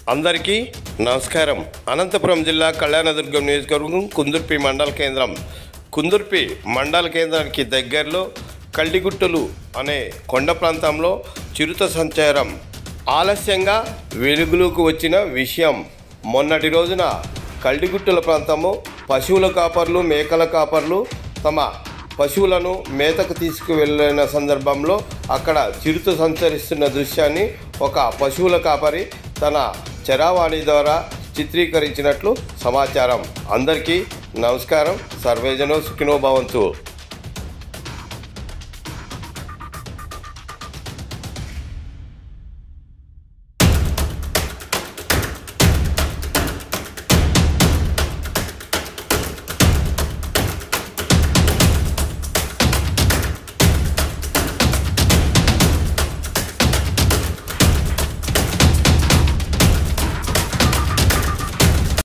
అందరికీ నమస్కారం అనంతపురం జిల్లా కళ్యాణదుర్గం నియోజకవర్గం కుందుర్పి మండల కేంద్రం కుందుర్పి మండల కేంద్రానికి దగ్గరలో కల్డిగుట్టలు అనే కొండ ప్రాంతంలో చిరుత సంచారం ఆలస్యంగా వెలుగులోకి వచ్చిన విషయం మొన్నటి రోజున కల్డిగుట్టల ప్రాంతము పశువుల కాపర్లు మేకల కాపర్లు తమ పశువులను మేతకు తీసుకువెళ్ళిన సందర్భంలో అక్కడ చిరుత సంచరిస్తున్న దృశ్యాన్ని ఒక పశువుల కాపరి తన చరావాణి ద్వారా చిత్రీకరించినట్లు సమాచారం అందరికీ నమస్కారం సర్వేజనో సుఖినో భవంతు